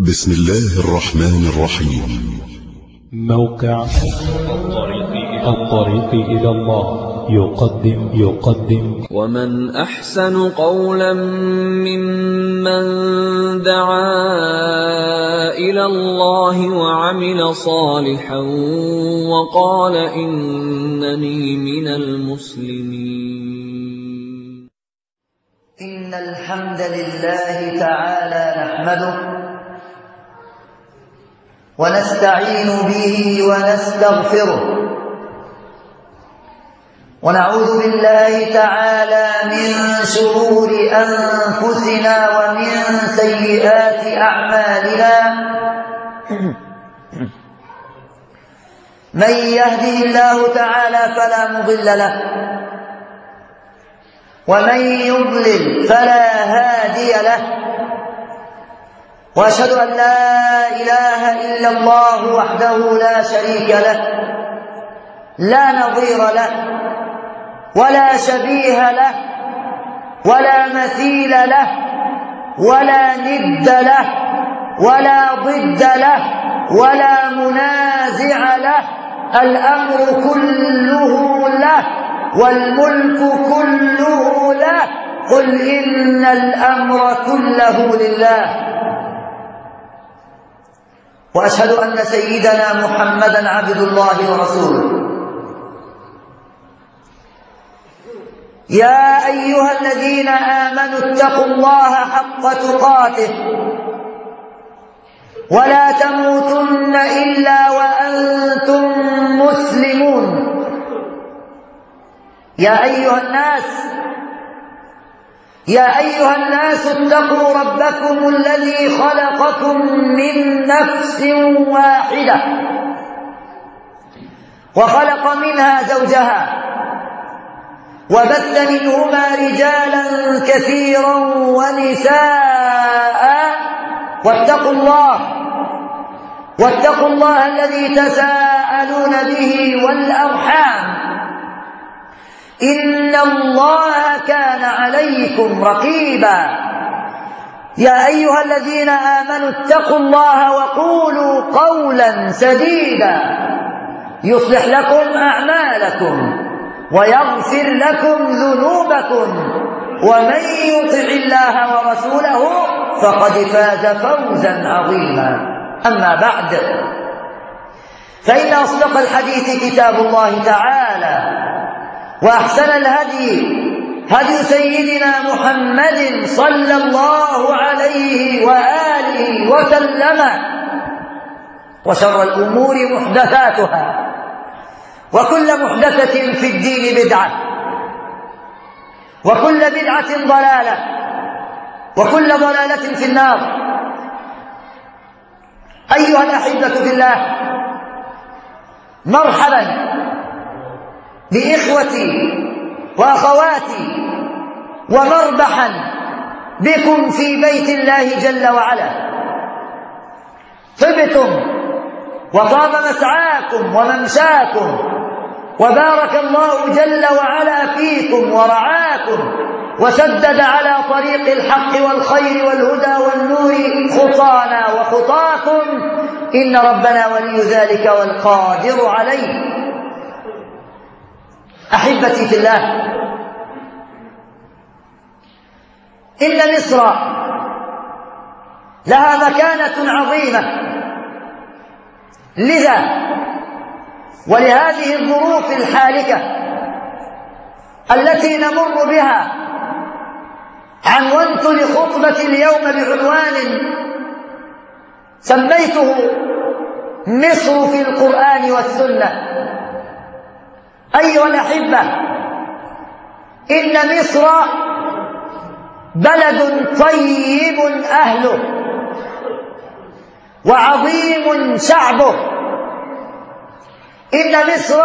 بسم الله الرحمن الرحيم موقع الطريق إلى الله يقدم يقدم ومن أحسن قولا ممن دعا إلى الله وعمل صالحا وقال إنني من المسلمين إن الحمد لله تعالى نحمده ونستعين به ونستغفره ونعوذ بالله تعالى من شرور أنفسنا ومن سيئات أعمالنا من يهده الله تعالى فلا مضل له ومن يضلل فلا هادي له واشهد ان لا اله الا الله وحده لا شريك له لا نظير له ولا شبيه له ولا مثيل له ولا ند له ولا ضد له ولا منازع له الامر كله له والملك كله له قل ان الامر كله لله واشهد ان سيدنا محمدا عبد الله ورسوله يا ايها الذين امنوا اتقوا الله حق تقاته ولا تموتن الا وانتم مسلمون يا ايها الناس يا ايها الناس اتقوا ربكم الذي خلقكم من نفس واحده وخلق منها زوجها وبث منهما رجالا كثيرا ونساء واتقوا الله واتقوا الله الذي تساءلون به والارحام إن الله كان عليكم رقيبا يا أيها الذين آمنوا اتقوا الله وقولوا قولا سديدا يصلح لكم أعمالكم ويغفر لكم ذنوبكم ومن يطع الله ورسوله فقد فاز فوزا عظيما أما بعد فإن أصدق الحديث كتاب الله تعالى واحسن الهدي هدي سيدنا محمد صلى الله عليه واله وسلم وشر الامور محدثاتها وكل محدثه في الدين بدعه وكل بدعه ضلاله وكل ضلاله في النار ايها الاحبه في الله مرحبا بإخوتي وأخواتي ومربحا بكم في بيت الله جل وعلا طبتم وطاب مسعاكم وممشاكم وبارك الله جل وعلا فيكم ورعاكم وسدد على طريق الحق والخير والهدى والنور خطانا وخطاكم إن ربنا ولي ذلك والقادر عليه احبتي في الله ان مصر لها مكانه عظيمه لذا ولهذه الظروف الحالكه التي نمر بها عنونت لخطبه اليوم بعنوان سميته مصر في القران والسنه أيها الأحبة إن مصر بلد طيب أهله وعظيم شعبه إن مصر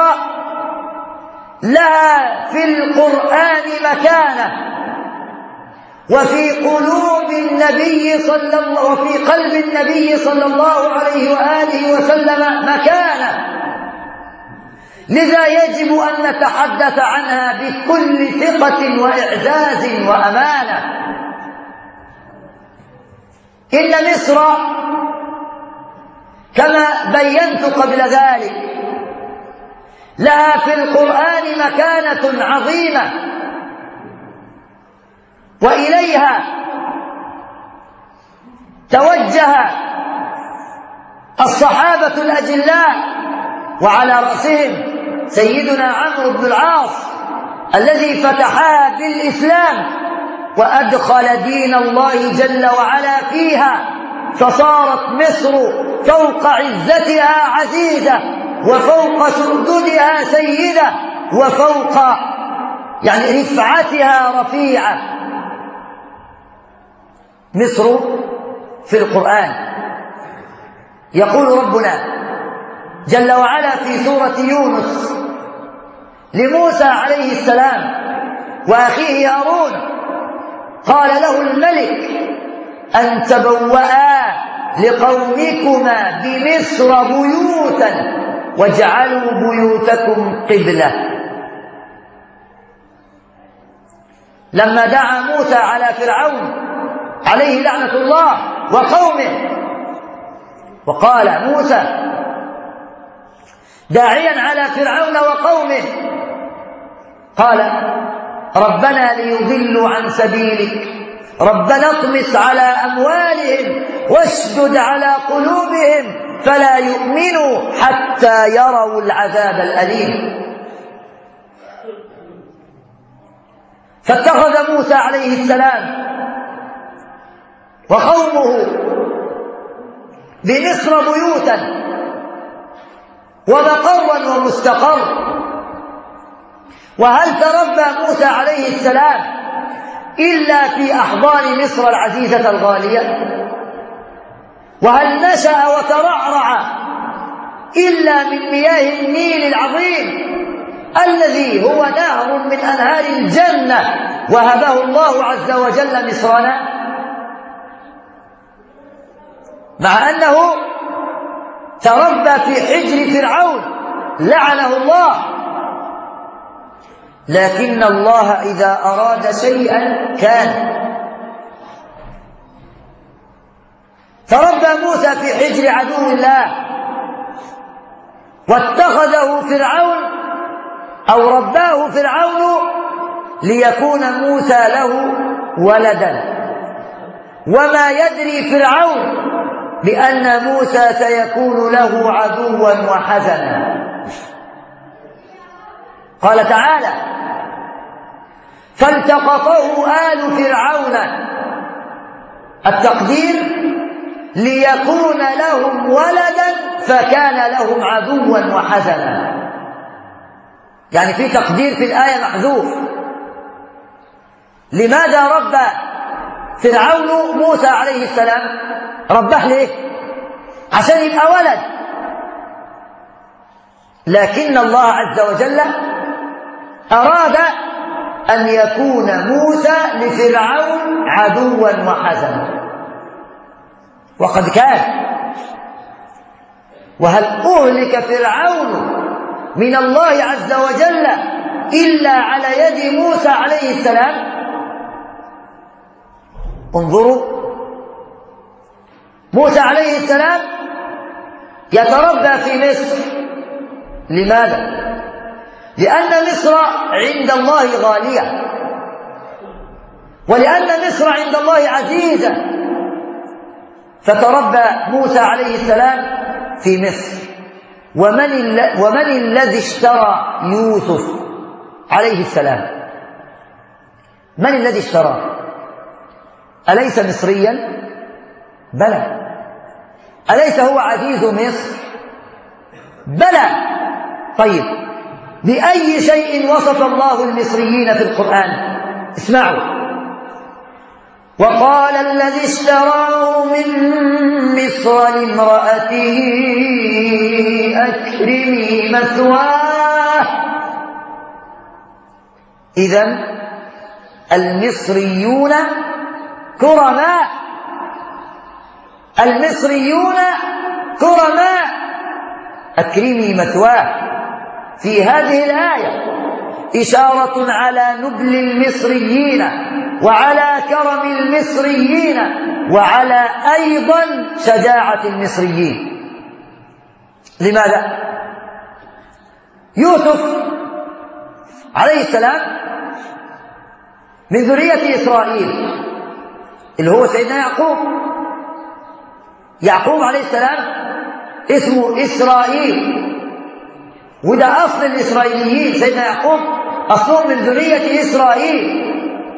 لها في القرآن مكانة وفي قلوب النبي صلى الله وفي قلب النبي صلى الله عليه وآله وسلم مكانة لذا يجب أن نتحدث عنها بكل ثقة وإعزاز وأمانة إن مصر كما بينت قبل ذلك لها في القرآن مكانة عظيمة وإليها توجه الصحابة الأجلاء وعلى رأسهم سيدنا عمرو بن العاص الذي فتحها بالإسلام وأدخل دين الله جل وعلا فيها فصارت مصر فوق عزتها عزيزة وفوق سرددها سيدة وفوق يعني رفعتها رفيعة مصر في القرآن يقول ربنا جل وعلا في سورة يونس لموسى عليه السلام وأخيه هارون قال له الملك أن تبوأ لقومكما بمصر بيوتا واجعلوا بيوتكم قبلة لما دعا موسى على فرعون عليه لعنة الله وقومه وقال موسى داعيا على فرعون وقومه قال ربنا ليضلوا عن سبيلك ربنا اطمس على أموالهم واشدد على قلوبهم فلا يؤمنوا حتى يروا العذاب الأليم فاتخذ موسى عليه السلام وقومه بمصر بيوتا ومقرا ومستقر وهل تربى موسى عليه السلام إلا في أحضان مصر العزيزة الغالية وهل نشأ وترعرع إلا من مياه النيل العظيم الذي هو نهر من أنهار الجنة وهبه الله عز وجل مصرنا مع أنه تربى في حجر فرعون لعنه الله لكن الله إذا أراد شيئا كان تربى موسى في حجر عدو الله واتخذه فرعون أو رباه فرعون ليكون موسى له ولدا وما يدري فرعون بأن موسى سيكون له عدوا وحزنا قال تعالى فالتقطه آل فرعون التقدير ليكون لهم ولدا فكان لهم عدوا وحزنا يعني في تقدير في الآية محذوف لماذا ربى فرعون موسى عليه السلام رباه ليه عشان يبقى ولد لكن الله عز وجل أراد أن يكون موسى لفرعون عدوا وحزنا وقد كان وهل أهلك فرعون من الله عز وجل إلا على يد موسى عليه السلام انظروا موسى عليه السلام يتربى في مصر لماذا لأن مصر عند الله غالية ولأن مصر عند الله عزيزة فتربى موسى عليه السلام في مصر ومن, ومن الذي اشترى يوسف عليه السلام من الذي اشتراه أليس مصريا بلى أليس هو عزيز مصر بلى طيب بأي شيء وصف الله المصريين في القرآن اسمعوا وقال الذي اشتراه من مصر لامرأته أكرمي مثواه إذا المصريون كرماء المصريون كرماء أكرمي مثواه في هذه الآية إشارة على نبل المصريين وعلى كرم المصريين وعلى أيضا شجاعة المصريين لماذا؟ يوسف عليه السلام من ذرية إسرائيل اللي هو سيدنا يعقوب يعقوب عليه السلام اسمه إسرائيل وده أصل الإسرائيليين سيدنا يعقوب أصلهم من ذرية إسرائيل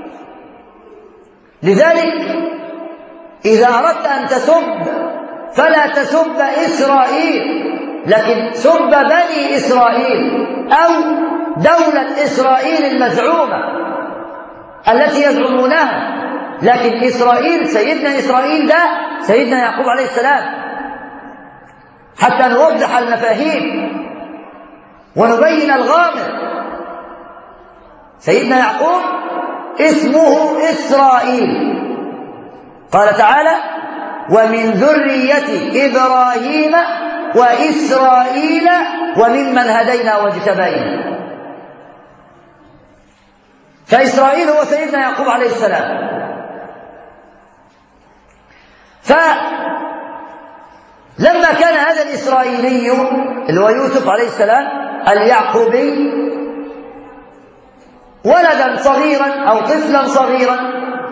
لذلك إذا أردت أن تسب فلا تسب إسرائيل لكن سب بني إسرائيل أو دولة إسرائيل المزعومة التي يزعمونها لكن إسرائيل سيدنا إسرائيل ده سيدنا يعقوب عليه السلام حتى نوضح المفاهيم ونبين الغامر سيدنا يعقوب اسمه إسرائيل قال تعالى ومن ذرية إبراهيم وإسرائيل وممن هدينا واجتبينا فإسرائيل هو سيدنا يعقوب عليه السلام فلما كان هذا الإسرائيلي اللي هو يوسف عليه السلام اليعقوبي ولدا صغيرا أو طفلا صغيرا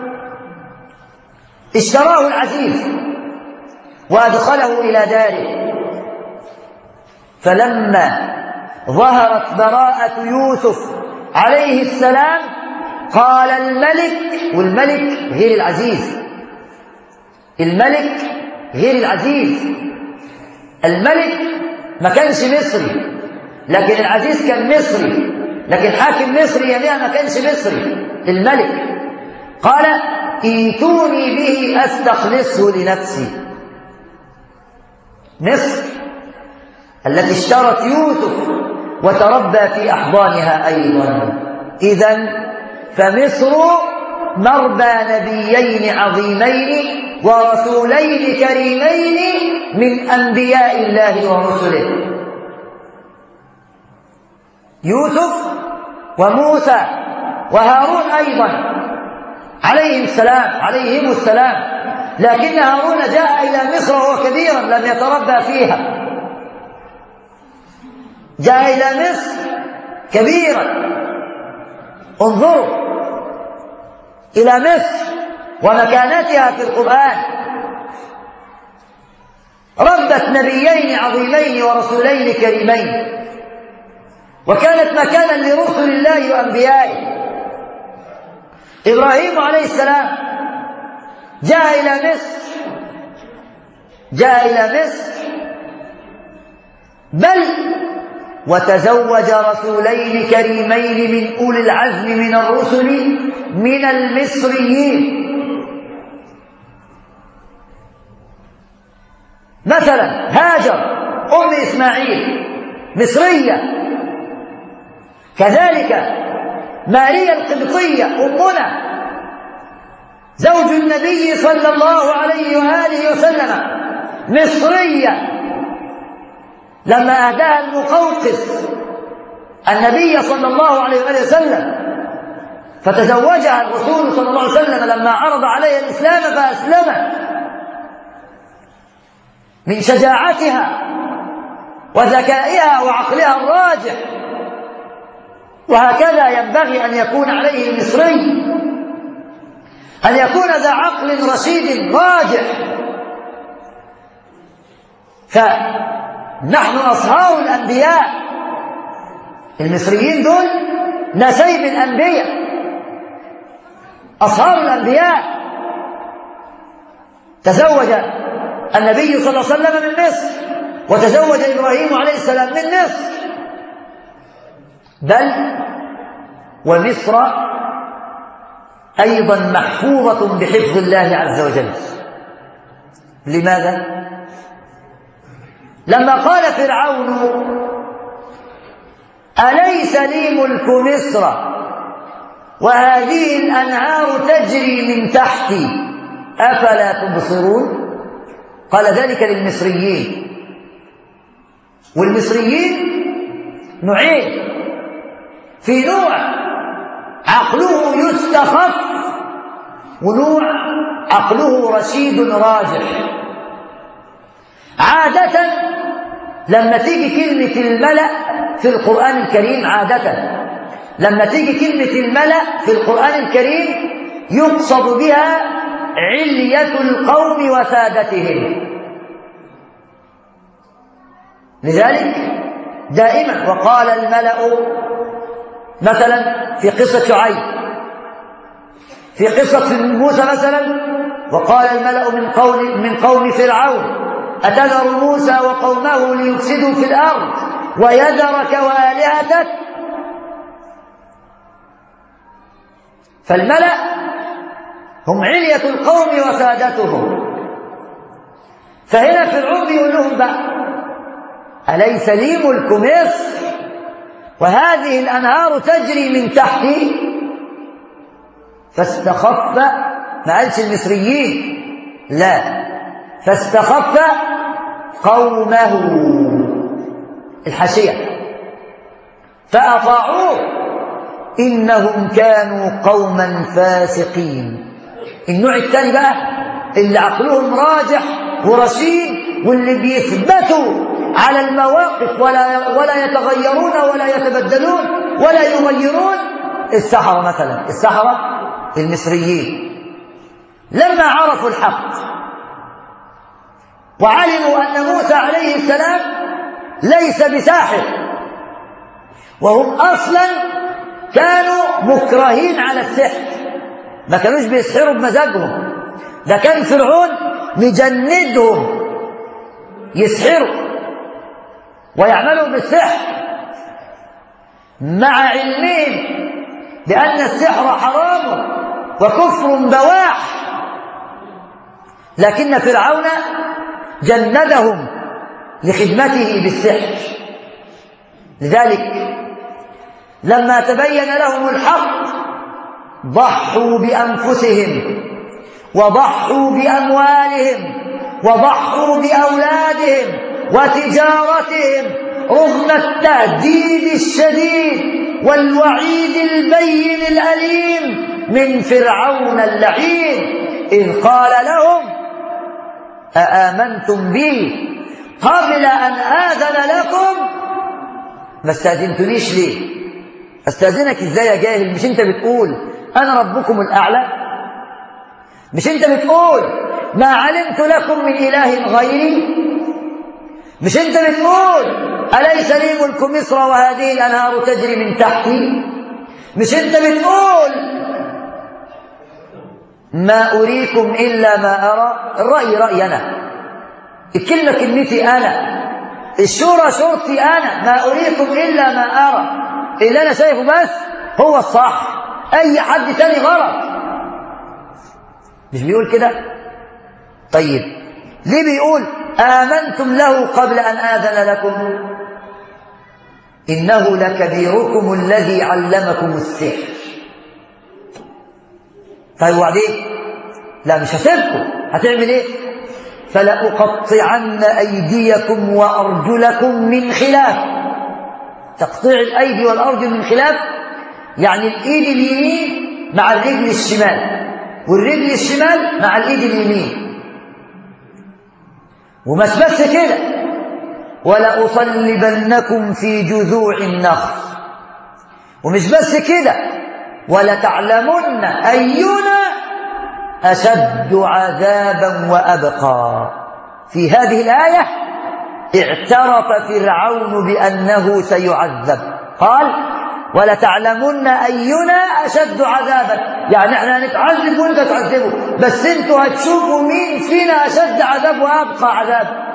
اشتراه العزيز وأدخله إلى داره فلما ظهرت براءة يوسف عليه السلام قال الملك والملك غير العزيز الملك غير العزيز الملك ما كانش مصري لكن العزيز كان مصري لكن حاكم مصري يميها ما كانش مصري الملك قال ائتوني به استخلصه لنفسي مصر التي اشترت يوسف وتربى في احضانها ايضا اذا فمصر مربى نبيين عظيمين ورسولين كريمين من انبياء الله ورسله يوسف وموسى وهارون ايضا عليهم السلام عليهم السلام لكن هارون جاء الى مصر وهو كبيرا لم يتربى فيها جاء الى مصر كبيرا انظروا الى مصر ومكانتها في القران ربت نبيين عظيمين ورسولين كريمين وكانت مكانا لرسل الله وانبيائه ابراهيم عليه السلام جاء الى مصر جاء الى مصر بل وتزوج رسولين كريمين من اولي العزم من الرسل من المصريين مثلا هاجر ام اسماعيل مصريه كذلك ماريا القبطيه امنا زوج النبي صلى الله عليه واله وسلم مصريه لما اهداها المقوقس النبي صلى الله عليه واله وسلم فتزوجها الرسول صلى الله عليه وسلم لما عرض عليها الاسلام فاسلمت من شجاعتها وذكائها وعقلها الراجح وهكذا ينبغي ان يكون عليه المصري ان يكون ذا عقل رشيد راجح فنحن اصهار الانبياء المصريين دول نسيب الانبياء اصهار الانبياء تزوج النبي صلى الله عليه وسلم من مصر وتزوج ابراهيم عليه السلام من مصر بل ومصر ايضا محفوظه بحفظ الله عز وجل لماذا لما قال فرعون اليس لي ملك مصر وهذه الانهار تجري من تحتي افلا تبصرون قال ذلك للمصريين والمصريين نوعين في نوع عقله يستخف ونوع عقله رشيد راجح عادة لما تيجي كلمة الملأ في القرآن الكريم عادة لما تيجي كلمة الملأ في القرآن الكريم يقصد بها علية القوم وسادتهم لذلك دائما وقال الملأ مثلا في قصة شعيب في قصة موسى مثلا وقال الملأ من قوم من قوم فرعون أتذر موسى وقومه ليفسدوا في الأرض ويذرك وآلهتك فالملأ هم علية القوم وسادتهم فهنا فرعون بيقول لهم بقى أليس لي ملك مصر وهذه الأنهار تجري من تحتي فاستخف ما قالش المصريين لا فاستخف قومه الحاشية فأطاعوه إنهم كانوا قوما فاسقين النوع الثاني بقى اللي عقلهم راجح ورشيد واللي بيثبتوا على المواقف ولا ولا يتغيرون ولا يتبدلون ولا يغيرون السحرة مثلا السحرة المصريين لما عرفوا الحق وعلموا أن موسى عليه السلام ليس بساحر وهم أصلا كانوا مكرهين على السحر ما كانوش بيسحروا بمزاجهم ده كان فرعون مجندهم يسحروا ويعملوا بالسحر مع علمهم بأن السحر حرام وكفر بواح لكن فرعون جندهم لخدمته بالسحر لذلك لما تبين لهم الحق ضحوا بأنفسهم وضحوا بأموالهم وضحوا بأولادهم وتجارتهم رغم التهديد الشديد والوعيد البين الأليم من فرعون اللعين إذ قال لهم أآمنتم بي قبل أن آذن لكم ما استأذنتنيش ليه استأذنك ازاي يا جاهل مش انت بتقول أنا ربكم الأعلى مش انت بتقول ما علمت لكم من إله غيري مش انت بتقول أليس لي ملك مصر وهذه الأنهار تجري من تحتي مش انت بتقول ما أريكم إلا ما أرى الرأي رأيي أنا الكلمة كلمتي أنا الشورى شورتي أنا ما أريكم إلا ما أرى اللي أنا شايفه بس هو الصح أي حد تاني غلط مش بيقول كده طيب ليه بيقول آمنتم له قبل أن آذن لكم إنه لكبيركم الذي علمكم السحر طيب وبعدين لا مش هسيبكم هتعمل ايه فلأقطعن أيديكم وأرجلكم من خلاف تقطيع الأيدي والأرجل من خلاف يعني الإيد اليمين مع الرجل الشمال والرجل الشمال مع الإيد اليمين ومش بس كده ولأصلبنكم في جذوع النخل ومش بس كده ولتعلمن أينا أشد عذابا وأبقى في هذه الآية اعترف فرعون بأنه سيعذب قال ولتعلمن أينا أشد عذابا يعني احنا هنتعذب وانت تعذبه بس انتوا هتشوفوا مين فينا أشد عذاب وأبقى عذاب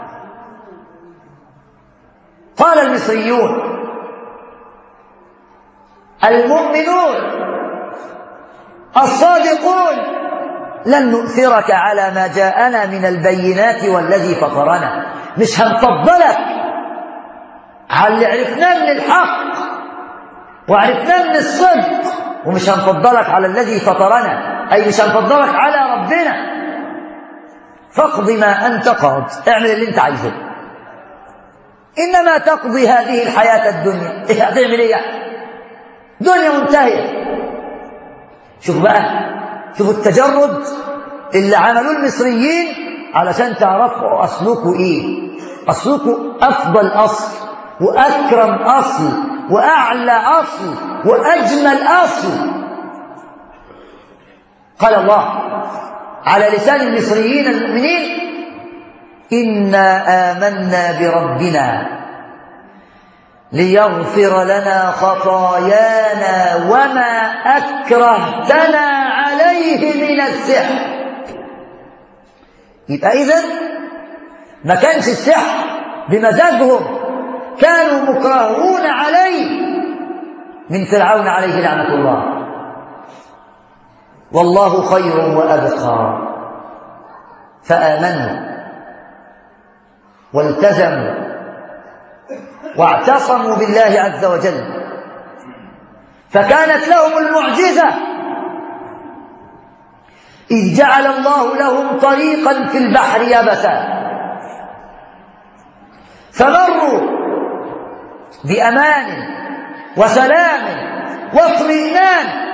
قال المصريون المؤمنون الصادقون لن نؤثرك على ما جاءنا من البينات والذي فطرنا مش هنفضلك على اللي عرفناه من الحق وعرفناه من الصدق ومش هنفضلك على الذي فطرنا أي مش هنفضلك على ربنا فاقض ما أنت قاض اعمل اللي انت عايزه إنما تقضي هذه الحياة الدنيا إيه هتعمل إيه يعني دنيا منتهية شوف بقى شوف التجرد اللي عملوه المصريين علشان تعرفوا أصلكم إيه أصلكم أفضل أصل وأكرم أصل وأعلى أصل وأجمل أصل قال الله على لسان المصريين المؤمنين إنا آمنا بربنا ليغفر لنا خطايانا وما أكرهتنا عليه من السحر يبقى إذن ما كانش السحر بمزاجهم كانوا مكرهون عليه من فرعون عليه لعنة الله والله خير وأبقى فآمنوا والتزموا واعتصموا بالله عز وجل فكانت لهم المعجزة إذ جعل الله لهم طريقا في البحر يبسا فمروا بأمان وسلام واطمئنان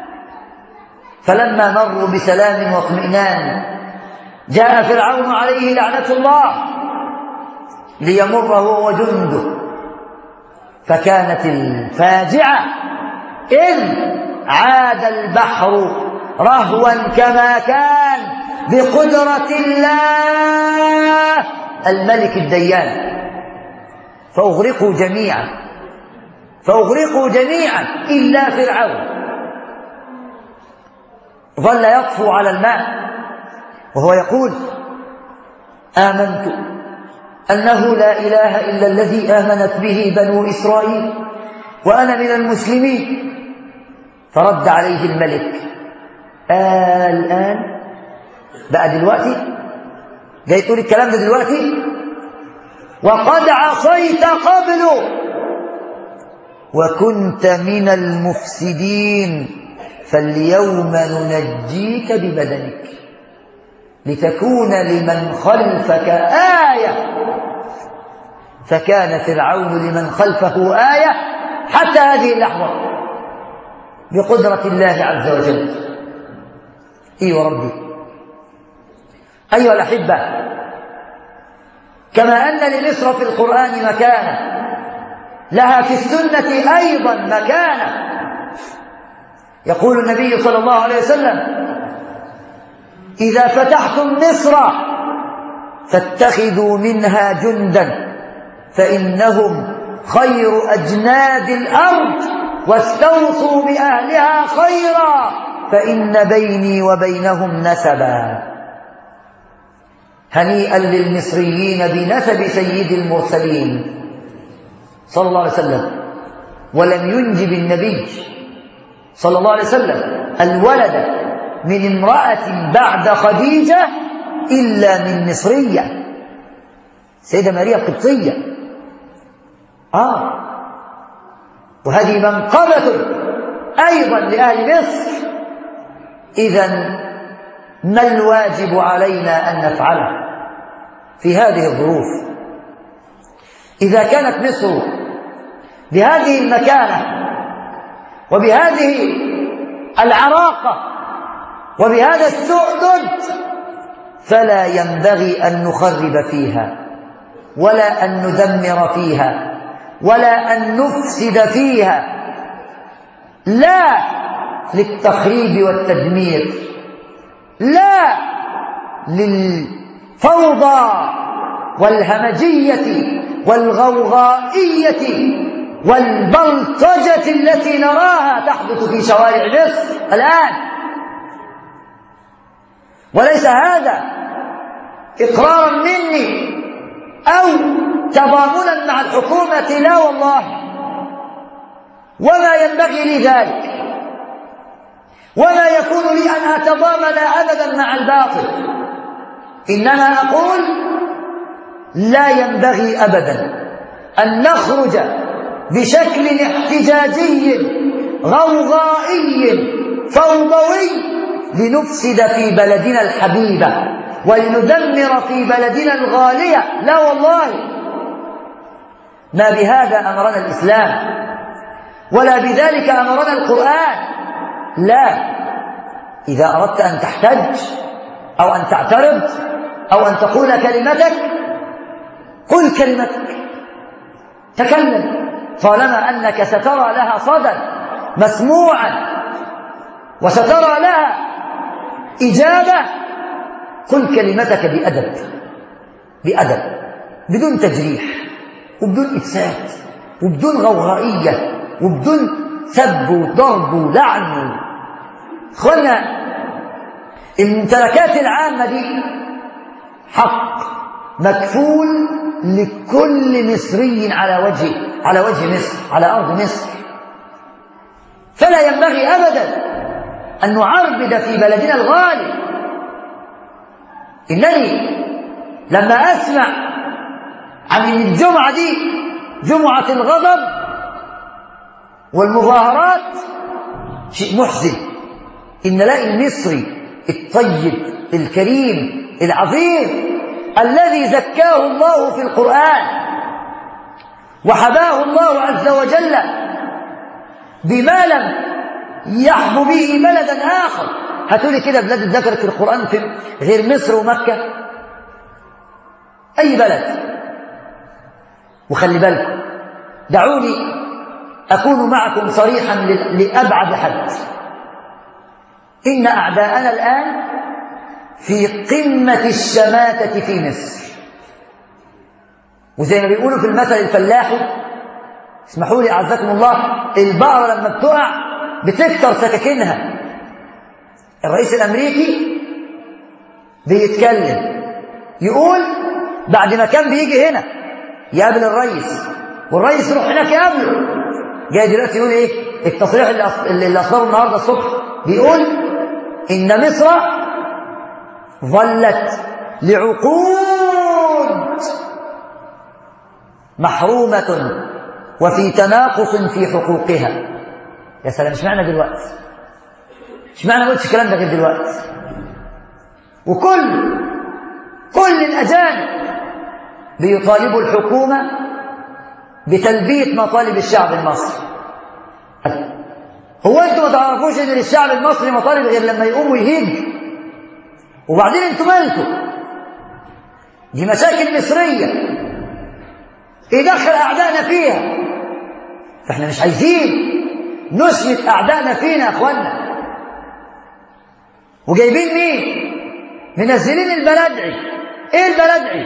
فلما مروا بسلام واطمئنان جاء فرعون عليه لعنة الله ليمر هو وجنده فكانت الفاجعة إذ عاد البحر رهوا كما كان بقدرة الله الملك الديان فأغرقوا جميعا فأغرقوا جميعا إلا فرعون ظل يطفو على الماء وهو يقول آمنت أنه لا إله إلا الذي آمنت به بنو إسرائيل وأنا من المسلمين فرد عليه الملك آه الآن بقى دلوقتي جاي تقول الكلام ده دلوقتي وقد عصيت قبل وكنت من المفسدين فاليوم ننجيك ببدنك لتكون لمن خلفك آية فكان فرعون لمن خلفه آية حتى هذه اللحظة بقدرة الله عز وجل إي وربي أيها الأحبة كما أن لمصر في القرآن مكانة لها في السنة أيضا مكانة يقول النبي صلى الله عليه وسلم إذا فتحتم مصر فاتخذوا منها جندا فإنهم خير أجناد الأرض واستوصوا بأهلها خيرا فإن بيني وبينهم نسبا هنيئا للمصريين بنسب سيد المرسلين صلى الله عليه وسلم ولم ينجب النبي صلى الله عليه وسلم الولد من امرأة بعد خديجة إلا من مصرية سيدة ماريا القبطية آه وهذه منقبة أيضا لأهل مصر إذا ما الواجب علينا أن نفعله في هذه الظروف إذا كانت مصر بهذه المكانة وبهذه العراقة وبهذا السؤدد فلا ينبغي أن نخرب فيها ولا أن ندمر فيها ولا أن نفسد فيها لا للتخريب والتدمير لا للفوضى والهمجية والغوغائية والبلطجة التي نراها تحدث في شوارع مصر الآن وليس هذا إقرارا مني أو تضامنا مع الحكومة لا والله وما ينبغي لي ذلك ولا يكون لي أن أتضامن أبدا مع الباطل إنما أقول لا ينبغي أبدا أن نخرج بشكل احتجاجي غوغائي فوضوي لنفسد في بلدنا الحبيبة ولندمر في بلدنا الغالية لا والله ما بهذا أمرنا الإسلام ولا بذلك أمرنا القرآن لا إذا أردت أن تحتج أو أن تعترض أو أن تقول كلمتك قل كلمتك تكلم طالما أنك سترى لها صدى مسموعا وسترى لها إجابة قل كلمتك بأدب بأدب بدون تجريح وبدون إفساد وبدون غوغائية وبدون سب وضرب ولعن اخوانا الممتلكات العامة دي حق مكفول لكل مصري على وجه على وجه مصر على أرض مصر فلا ينبغي أبدا أن نعربد في بلدنا الغالي إنني لما أسمع عن إن الجمعة دي جمعة الغضب والمظاهرات شيء محزن إن نلاقي المصري الطيب الكريم العظيم الذي زكاه الله في القرآن وحباه الله عز وجل بما لم يحب به بلدا آخر هاتولي كده بلاد ذكرت في القرآن في غير مصر ومكة أي بلد وخلي بالكم دعوني أكون معكم صريحا لأبعد حد إن أعداءنا الآن في قمة الشماتة في مصر وزي ما بيقولوا في المثل الفلاحي اسمحوا لي أعزكم الله البقرة لما بتقع بتكتر سكاكينها الرئيس الأمريكي بيتكلم يقول بعد ما كان بيجي هنا يقابل الرئيس والرئيس يروح هناك يقابله جاي دلوقتي يقول ايه التصريح اللي, اللي اصدره النهارده الصبح بيقول ان مصر ظلت لعقود محرومة وفي تناقص في حقوقها يا سلام اشمعنى دلوقتي اشمعنى ما قلتش الكلام ده غير دلوقتي وكل كل الاجانب بيطالبوا الحكومه بتلبيه مطالب الشعب المصري هو انتوا ما تعرفوش ان للشعب المصري مطالب غير لما يقوم ويهيج وبعدين انتوا مالكم دي مشاكل مصريه يدخل اعدائنا فيها فاحنا مش عايزين نشمت اعدائنا فينا يا اخوانا وجايبين مين منزلين البلدعي ايه البلدعي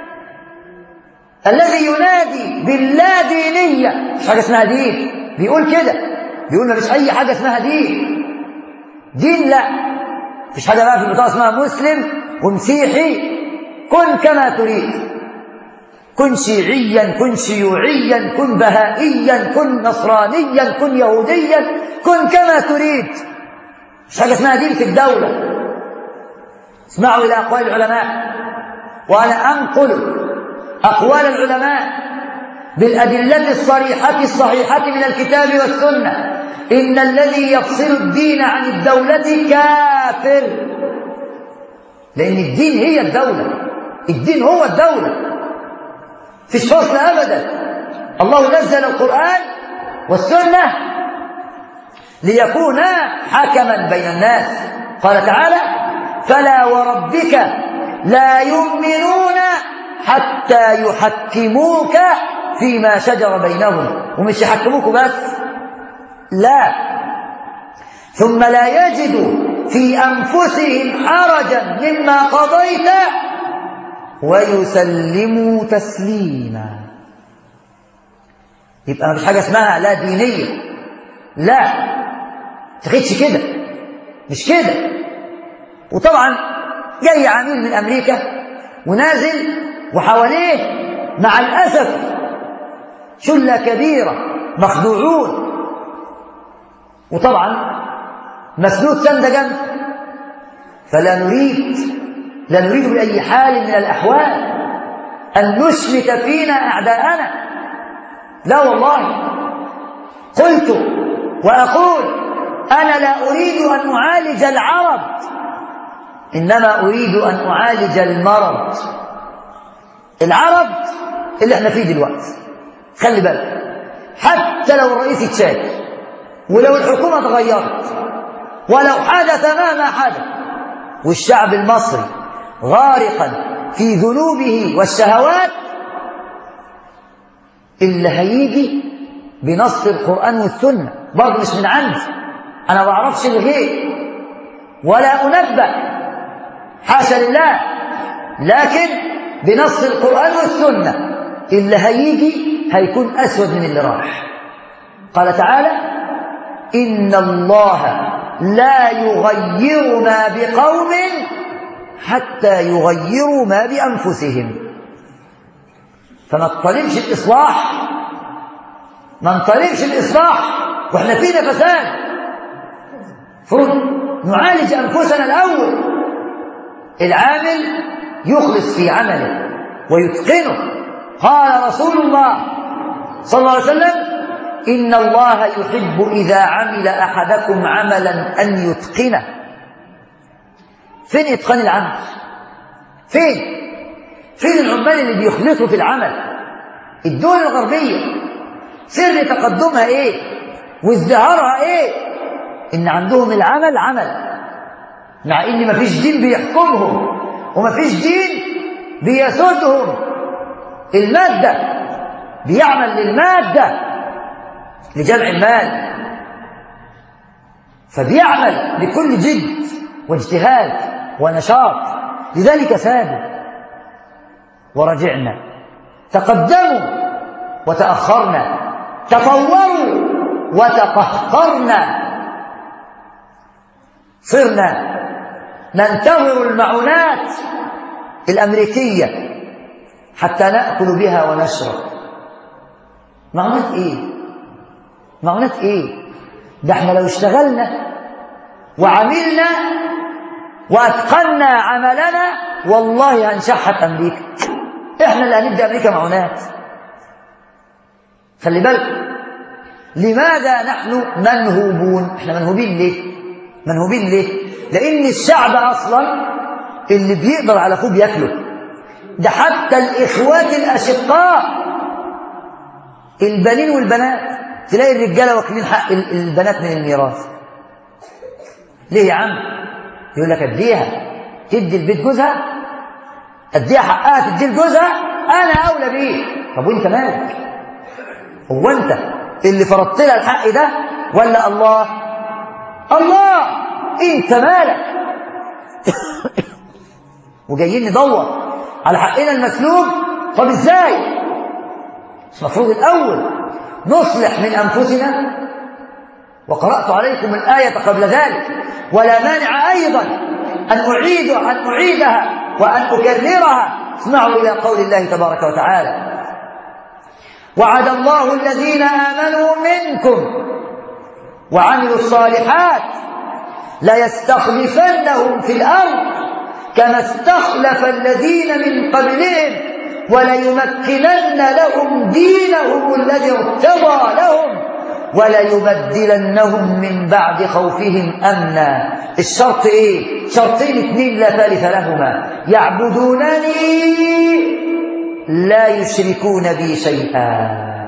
الذي ينادي باللا دينيه مش حاجه اسمها دين بيقول كده بيقول ما فيش اي حاجه اسمها دين دين لا مفيش حاجه بقى في البطاقه اسمها مسلم ومسيحي كن كما تريد كن شيعيا كن شيوعيا كن بهائيا كن نصرانيا كن يهوديا كن كما تريد مش حاجه اسمها دين في الدوله اسمعوا الى اقوال العلماء وانا انقل اقوال العلماء بالادله الصريحه الصحيحه من الكتاب والسنه ان الذي يفصل الدين عن الدوله كافر لان الدين هي الدوله الدين هو الدوله فيش فصل ابدا الله نزل القران والسنه ليكونا حكما بين الناس قال تعالى فلا وربك لا يؤمنون حتى يحكموك فيما شجر بينهم ومش يحكموك بس لا ثم لا يجدوا في انفسهم حرجا مما قضيت ويسلموا تسليما يبقى مفيش حاجه اسمها لا دينيه لا تاخدش كده مش كده وطبعا جاي عميل من امريكا ونازل وحواليه مع الاسف شله كبيره مخدوعون وطبعا مسنود سند جنب فلا نريد لا نريد بأي حال من الأحوال أن نشمت فينا أعداءنا لا والله قلت وأقول أنا لا أريد أن أعالج العرب إنما أريد أن أعالج المرض العرب اللي احنا فيه دلوقتي خلي بالك حتى لو الرئيس اتشال ولو الحكومة اتغيرت ولو حدث مهما حدث والشعب المصري غارقا في ذنوبه والشهوات اللي هيجي بنص القرآن والسنة برضه مش من عندي أنا ما بعرفش الغيب ولا أنبأ حاشا لله لكن بنص القرآن والسنة اللي هيجي هيكون أسود من اللي راح قال تعالى إن الله لا يغير ما بقوم حتى يغيروا ما بأنفسهم فما تطالبش الإصلاح ما نطالبش الإصلاح وإحنا فينا فساد فرض نعالج أنفسنا الأول العامل يخلص في عمله ويتقنه قال رسول الله صلى الله عليه وسلم إن الله يحب إذا عمل أحدكم عملا أن يتقنه فين إتقان العمل فين فين العمال اللي بيخلصوا في العمل الدول الغربية سر تقدمها إيه وازدهارها إيه إن عندهم العمل عمل مع إن مفيش دين بيحكمهم ومفيش دين بيسودهم المادة بيعمل للمادة لجمع المال فبيعمل بكل جد واجتهاد ونشاط لذلك سادوا ورجعنا تقدموا وتأخرنا تطوروا وتقهقرنا صرنا ننتظر المعونات الأمريكية حتى نأكل بها ونشرب معونات إيه؟ معونات إيه؟ ده احنا لو اشتغلنا وعملنا وأتقنا عملنا والله هنشحت أمريكا احنا اللي هندي أمريكا معونات خلي بالك لماذا نحن منهوبون احنا منهوبين ليه منهوبين ليه لأن الشعب أصلا اللي بيقدر على أخوه بياكله ده حتى الإخوات الأشقاء البنين والبنات تلاقي الرجالة واكلين حق البنات من الميراث ليه يا عم يقول لك اديها تدي البيت جوزها اديها حقها تدي لجوزها انا اولى بيه طب وانت مالك هو انت اللي فرضت لها الحق ده ولا الله الله انت مالك وجايين ندور على حقنا المسلوب طب ازاي مش المفروض الاول نصلح من انفسنا وقرات عليكم الايه قبل ذلك ولا مانع ايضا ان اعيد ان اعيدها وان اكررها اسمعوا الى قول الله تبارك وتعالى وعد الله الذين امنوا منكم وعملوا الصالحات ليستخلفنهم في الارض كما استخلف الذين من قبلهم وليمكنن لهم دينهم الذي ارتضى لهم وليبدلنهم من بعد خوفهم امنا الشرط ايه شرطين اثنين لا ثالث لهما يعبدونني لا يشركون بي شيئا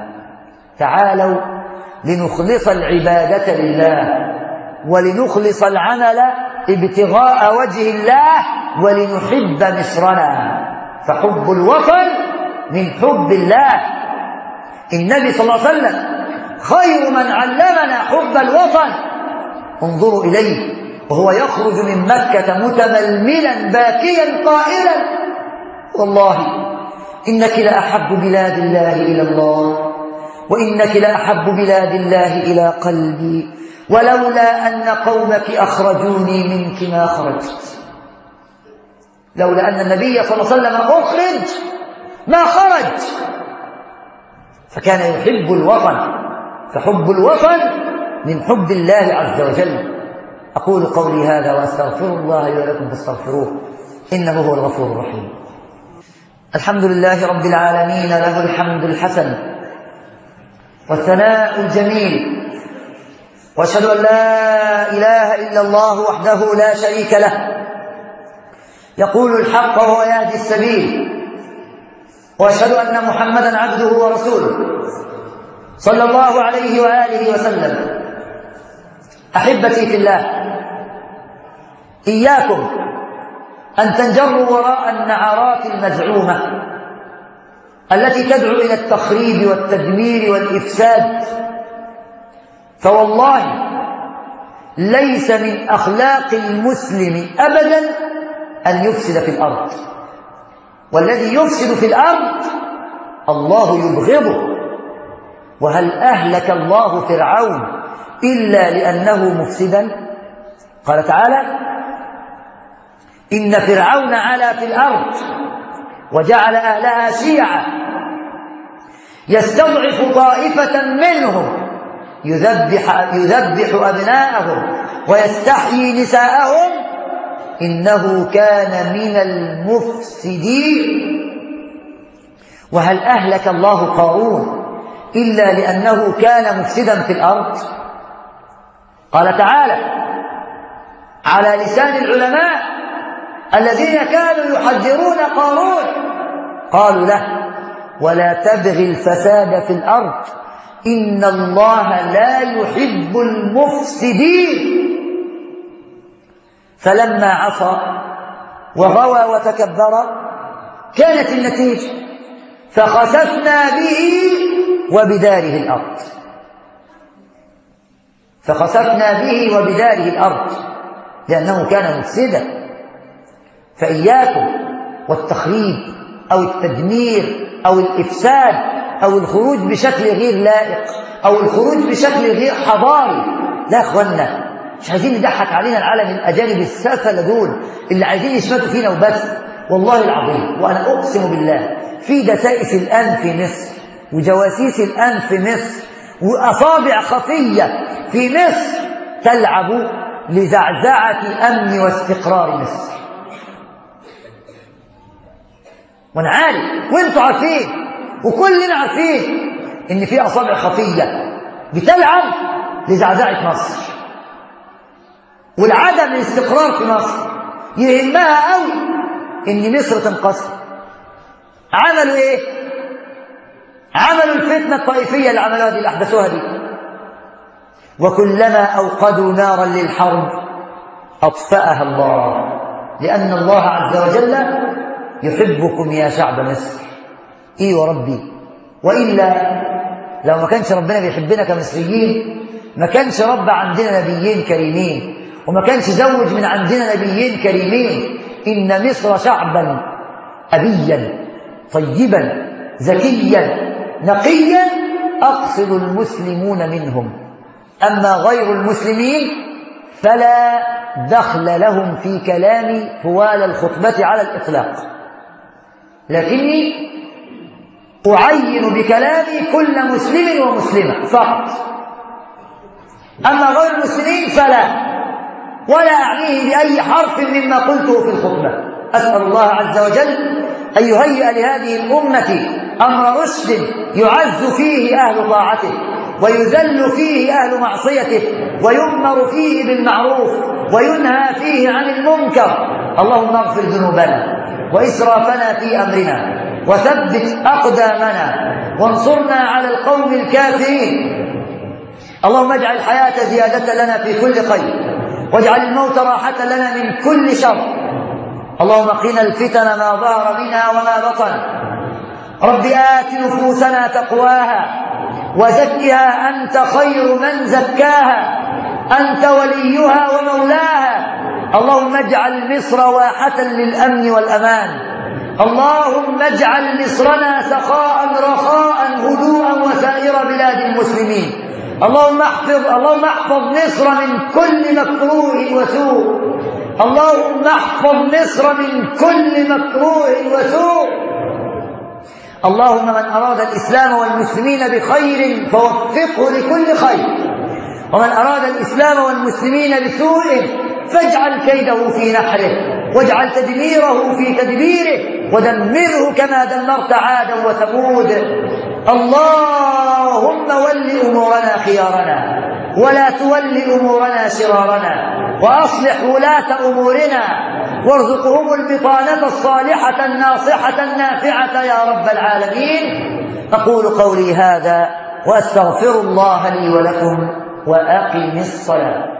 تعالوا لنخلص العباده لله ولنخلص العمل ابتغاء وجه الله ولنحب مصرنا فحب الوطن من حب الله النبي صلى الله عليه وسلم خير من علمنا حب الوطن انظروا إليه وهو يخرج من مكة متململا باكيا قائلا والله إنك لأحب بلاد الله إلى الله وإنك لأحب بلاد الله إلى قلبي ولولا أن قومك أخرجوني منك ما خرجت لولا أن النبي صلى الله عليه وسلم أخرج ما خرج فكان يحب الوطن فحب الوطن من حب الله عز وجل أقول قولي هذا وأستغفر الله لي ولكم فاستغفروه إنه هو الغفور الرحيم الحمد لله رب العالمين له الحمد الحسن والثناء الجميل واشهد ان لا اله الا الله وحده لا شريك له يقول الحق وهو يهدي السبيل واشهد ان محمدا عبده ورسوله صلى الله عليه واله وسلم احبتي في الله اياكم أن تنجروا وراء النعرات المزعومة التي تدعو إلى التخريب والتدمير والإفساد فوالله ليس من أخلاق المسلم أبدا أن يفسد في الأرض والذي يفسد في الأرض الله يبغضه وهل أهلك الله فرعون إلا لأنه مفسدا قال تعالى إن فرعون علا في الأرض وجعل أهلها شيعا يستضعف طائفة منهم يذبح, يذبح أبناءهم ويستحيي نساءهم إنه كان من المفسدين وهل أهلك الله قارون إلا لأنه كان مفسدا في الأرض قال تعالى على لسان العلماء الذين كانوا يحذرون قارون قالوا له ولا تبغي الفساد في الأرض إن الله لا يحب المفسدين فلما عصى وغوى وتكبر كانت النتيجة فخسفنا به وبداره الأرض فخسفنا به وبداره الأرض لأنه كان مفسدا فإياكم والتخريب أو التدمير أو الإفساد أو الخروج بشكل غير لائق أو الخروج بشكل غير حضاري لا أخوانا مش عايزين نضحك علينا العالم الأجانب السافلة دول اللي عايزين يشمتوا فينا وبس والله العظيم وأنا أقسم بالله في دسائس الآن في مصر وجواسيس الآن في مصر وأصابع خفية في مصر تلعب لزعزعة أمن واستقرار مصر وأنا عارف وأنتوا عارفين وكلنا عارفين إن في أصابع خفية بتلعب لزعزعة مصر والعدم الاستقرار في مصر يهمها قوي إن مصر تنقسم عملوا إيه؟ عملوا الفتنة الطائفية اللي عملوها دي اللي أحدثوها دي وكلما أوقدوا نارا للحرب أطفأها الله لأن الله عز وجل يحبكم يا شعب مصر إيه وربي وإلا لو ما كانش ربنا بيحبنا كمصريين ما كانش رب عندنا نبيين كريمين وما كانش زوج من عندنا نبيين كريمين إن مصر شعبا أبيا طيبا ذكيا نقيا أقصد المسلمون منهم أما غير المسلمين فلا دخل لهم في كلامي طوال الخطبة على الإطلاق لكني أعين بكلامي كل مسلم ومسلمة فقط أما غير المسلمين فلا ولا أعنيه بأي حرف مما قلته في الخطبة أسأل الله عز وجل أن يهيئ لهذه الأمة أمر رشد يعز فيه أهل طاعته ويذل فيه أهل معصيته ويؤمر فيه بالمعروف وينهى فيه عن المنكر اللهم اغفر ذنوبنا وإسرافنا في أمرنا وثبت أقدامنا وانصرنا على القوم الكافرين اللهم اجعل الحياة زيادة لنا في كل خير واجعل الموت راحة لنا من كل شر اللهم قنا الفتن ما ظهر منها وما بطن رب آت نفوسنا تقواها وزكها أنت خير من زكاها أنت وليها ومولاها اللهم اجعل مصر واحة للأمن والأمان اللهم اجعل مصرنا سخاء رخاء هدوءا وسائر بلاد المسلمين اللهم احفظ اللهم احفظ مصر من كل مكروه وسوء اللهم احفظ مصر من كل مكروه وسوء اللهم من أراد الإسلام والمسلمين بخير فوفقه لكل خير ومن أراد الإسلام والمسلمين بسوء فاجعل كيده في نحره واجعل تدميره في تدبيره ودمره كما دمرت عادا وثمود اللهم ول أمورنا خيارنا ولا تول أمورنا شرارنا وأصلح ولاة أمورنا وارزقهم البطانة الصالحة الناصحة النافعة يا رب العالمين أقول قولي هذا وأستغفر الله لي ولكم وأقم الصلاة